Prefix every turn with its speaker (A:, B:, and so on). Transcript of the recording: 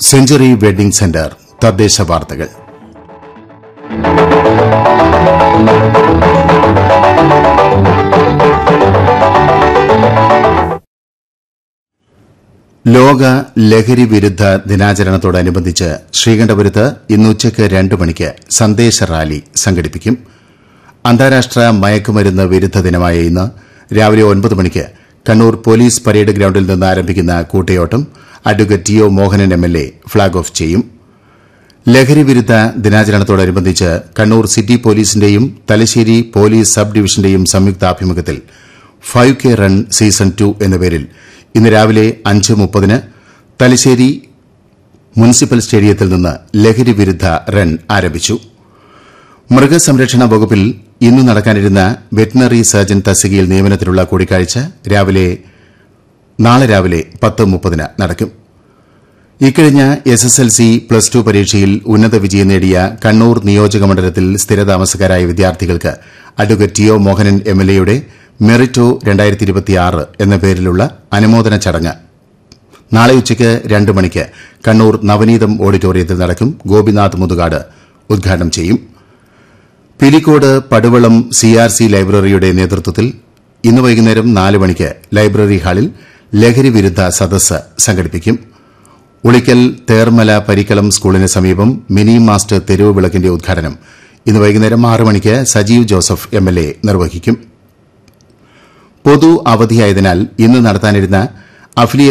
A: century wedding centre തദ്ദേശ വാർത്തകൾ ലോക ലഹരി വിരുദ്ധ ദിനാചരണത്തോടനുബന്ധിച്ച് ശ്രീകണ്ഠപുരത്ത് ഇന്ന് ഉച്ചയ്ക്ക് രണ്ട് മണിക്ക് സന്ദേശ റാലി സംഘടിപ്പിക്കും അന്താരാഷ്ട്ര മയക്കുമരുന്ന് വിരുദ്ധ ദിനമായ ഇന്ന് രാവിലെ ഒൻപത് മണിക്ക് കണ്ണൂർ പോലീസ് പരേഡ് ഗ്രൌണ്ടിൽ നിന്ന് ആരംഭിക്കുന്ന കൂട്ടയോട്ടം advocate T O Mohanan M L A flag off ചെയ്യും ലഹരി വിരുദ്ധ ദിനാചരണത്തോടനുബന്ധിച്ച് കണ്ണൂർ സിറ്റി പോലീസിന്റെയും തലശ്ശേരി പോലീസ് സബ് ഡിവിഷന്റെയും സംയുക്താഭിമുഖ്യത്തിൽ five K run season two എന്ന പേരിൽ ഇന്ന് രാവിലെ അഞ്ച് മുപ്പതിന് തലശ്ശേരി മുനിസിപ്പൽ സ്റ്റേഡിയത്തിൽ നിന്ന് ലഹരി വിരുദ്ധ റൺ ആരംഭിച്ചു മൃഗസംരക്ഷണ വകുപ്പിൽ ഇന്ന് നടക്കാനിരുന്ന വെറ്റിനറി സർജൻ തസ്തികയിൽ നിയമനത്തിനുള്ള കൂടിക്കാഴ്ച രാവിലെ നാളെ രാവിലെ പത്ത് മുപ്പതിന് നടക്കും ഇക്കഴിഞ്ഞ S S L C plus two പരീക്ഷയിൽ ഉന്നത വിജയം നേടിയ കണ്ണൂർ നിയോജക മണ്ഡലത്തിൽ സ്ഥിരതാമസക്കാരായ വിദ്യാർത്ഥികൾക്ക് advocate T O Mohanan M L എയുടെ മെറിറ്റോ എന്ന പേരിലുള്ള അനുമോദന ചടങ്ങ് നാളെ ഉച്ചയ്ക്ക് രണ്ട് മണിക്ക് കണ്ണൂർ നവനീതം ഓഡിറ്റോറിയത്തിൽ നടക്കും ഗോപിനാഥ് മുതുകാട് ഉദ്ഘാടനം ചെയ്യും പിലിക്കോട് പടുവളം സിആർസി ലൈബ്രറിയുടെ നേതൃത്വത്തിൽ ഇന്ന് വൈകുന്നേരം നാല് മണിക്ക് ലൈബ്രറി ഹാളിൽ ലഹരി വിരുദ്ധ സദസ്സ് സംഘടിപ്പിക്കും ഉളിക്കൽ തേർമല പരിക്കളം സ്കൂളിന് സമീപം മിനി മാസ്റ്റർ തെരുവ് വിളക്കിന്റെ ഉദ്ഘാടനം ഇന്ന് വൈകുന്നേരം ആറ് മണിക്ക് Sajeev Joseph M L A നിർവഹിക്കും പൊതു അവധിയായതിനാൽ ഇന്ന് നടത്താനിരുന്ന അഫിലിയ